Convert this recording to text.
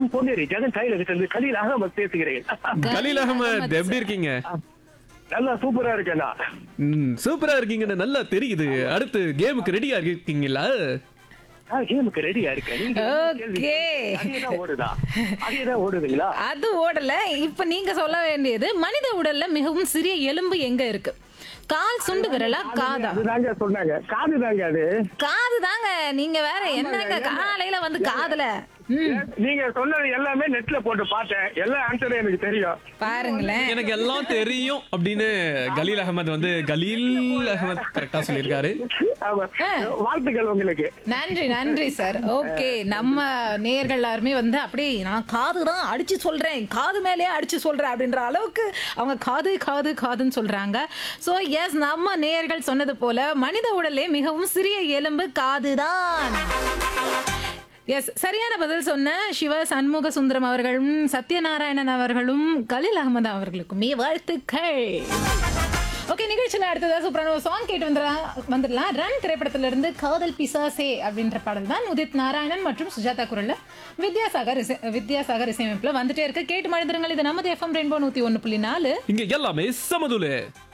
நான் பொன்னேரி ஜெகன் கையிலிருந்து கலீல் அகமது பேசுகிறேன் கலீல் அகமது எப்படி இருக்கீங்க நல்லா சூப்பரா இருக்கேன் நான் ம் சூப்பரா இருக்கீங்கன்னு நல்லா தெரியுது அடுத்து கேமுக்கு ரெடியா இருக்கீங்களா நான் கேமுக்கு ரெடியா இருக்கேன் நீங்க Okay. அதேதான் ஓடுதா அதேதான் ஓடுதுங்களா அது ஓடல இப்ப நீங்க சொல்ல வேண்டியது மனித உடல்ல மிகவும் சிறிய எலும்பு எங்க இருக்கு கால் சுண்டு விரலா காதா அதுதாங்க சொன்னாங்க காது தாங்க அது காது தாங்க நீங்க வேற என்னங்க காலையில வந்து காதுல ம், நீங்க சொன்னது எல்லாமே நெட்ல போட்டு பார்த்தேன் எல்லா ஆன்சரும் எனக்கு தெரியும் பாருங்களேன் எனக்கு எல்லாம் தெரியும் அப்படின்னு கலீல் அகமது வந்து கலீல் அகமது கரெக்டா சொல்லியிருக்காரு ஆமா. வாழ்த்துக்கள் உங்களுக்கு நன்றி நன்றி சார் ஓகே நம்ம நேர்கள் எல்லாருமே வந்து அப்படியே நான் காது தான் அடிச்சு சொல்றேன் காது மேலேயே அடிச்சு சொல்றேன் அப்படின்ற அளவுக்கு அவங்க காது காது காதுன்னு சொல்றாங்க ஸோ எஸ் நம்ம நேர்கள் சொன்னது போல மனித உடலே மிகவும் சிறிய எலும்பு காதுதான் எஸ் சரியான பதில் சொன்ன சிவ சண்முக சுந்தரம் அவர்களும் சத்யநாராயணன் அவர்களும் கலீல் அகமது அவர்களுக்குமே வாழ்த்துக்கள் ஓகே நிகழ்ச்சியில் அடுத்ததா சூப்பரான ஒரு சாங் கேட்டு வந்துடலாம் வந்துடலாம் ரன் திரைப்படத்துல இருந்து காதல் பிசாசே அப்படின்ற பாடல் தான் உதித் நாராயணன் மற்றும் சுஜாதா குரல்ல வித்யாசாகர் இசை வித்யாசாகர் இசையமைப்புல வந்துட்டே இருக்கு கேட்டு மழுந்துருங்கள் இது நமது எஃப்எம் ரெயின்போ நூத்தி ஒன்று புள்ளி நாலு இங்க எல்லாமே சமதுல